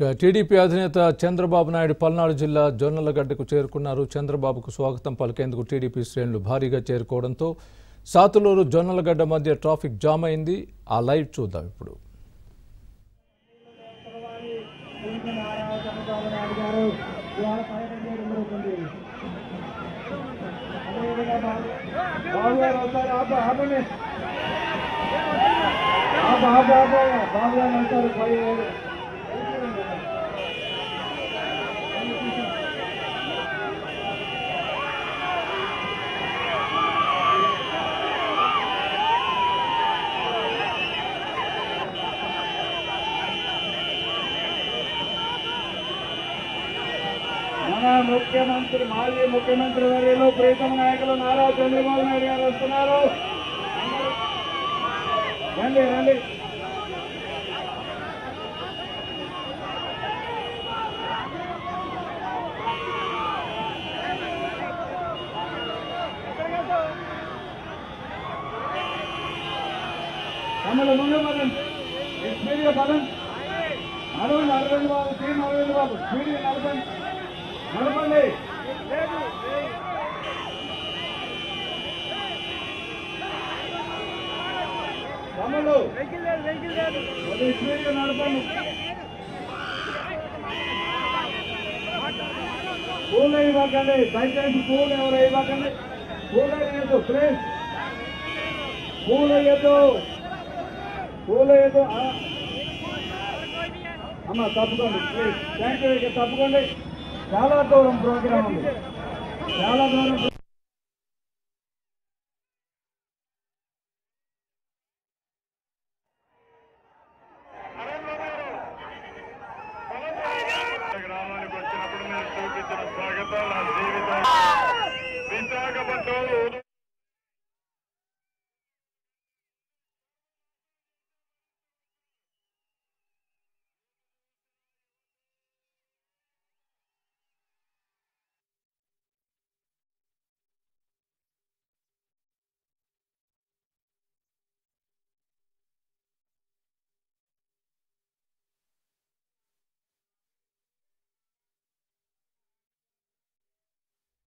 ఇక టీడీపీ అధినేత చంద్రబాబు నాయుడు పల్నాడు జిల్లా జొన్నలగడ్డకు చేరుకున్నారు చంద్రబాబుకు స్వాగతం పలికేందుకు టీడీపీ శ్రేణులు భారీగా చేరుకోవడంతో సాతులూరు జొన్నలగడ్డ మధ్య ట్రాఫిక్ జామ్ అయింది ఆ లైవ్ చూద్దాం ఇప్పుడు చంద్రబాబు నాయుడు గారు ఇవాళ పర్యటన చేయడం జరుగుతుంది అదేవిధంగా బాబు బాబు గారు వస్తారు ఆపు ఆపండి ఆపు ఆపు ఆపు బాబు గారు వస్తారు పై మన ముఖ్యమంత్రి మాజీ ముఖ్యమంత్రి వర్యులు ప్రీతమ నాయకులు నారా చంద్రబాబు నాయుడు గారు వస్తున్నారు రండి రండి తమ్ముడు ముందు పదం స్పీడ్గా పదం అరవింద్ అరవింద్ బాబు టీం అరవింద్ బాబు స్పీడ్గా నడపండి నడపండి తమ్ముడు కొద్దిగా స్పీడ్గా నడపండి పూలు ఇవ్వకండి దయచేసి పూలు ఎవరు ఇవ్వకండి పూలు వేయద్దు ప్లీజ్ పూలు వేయద్దు పూలు వేయద్దు ఆ. అమ్మ తప్పుకోండి ప్లీజ్ థ్యాంక్ యూ ఇక తప్పుకోండి చాలా దూరం ప్రోగ్రామ్ ఉంది చాలా దూరం గ్రామానికి వచ్చినప్పుడు మీరు చూపించిన స్వాగతం నా జీవితం విశాఖపట్నంలో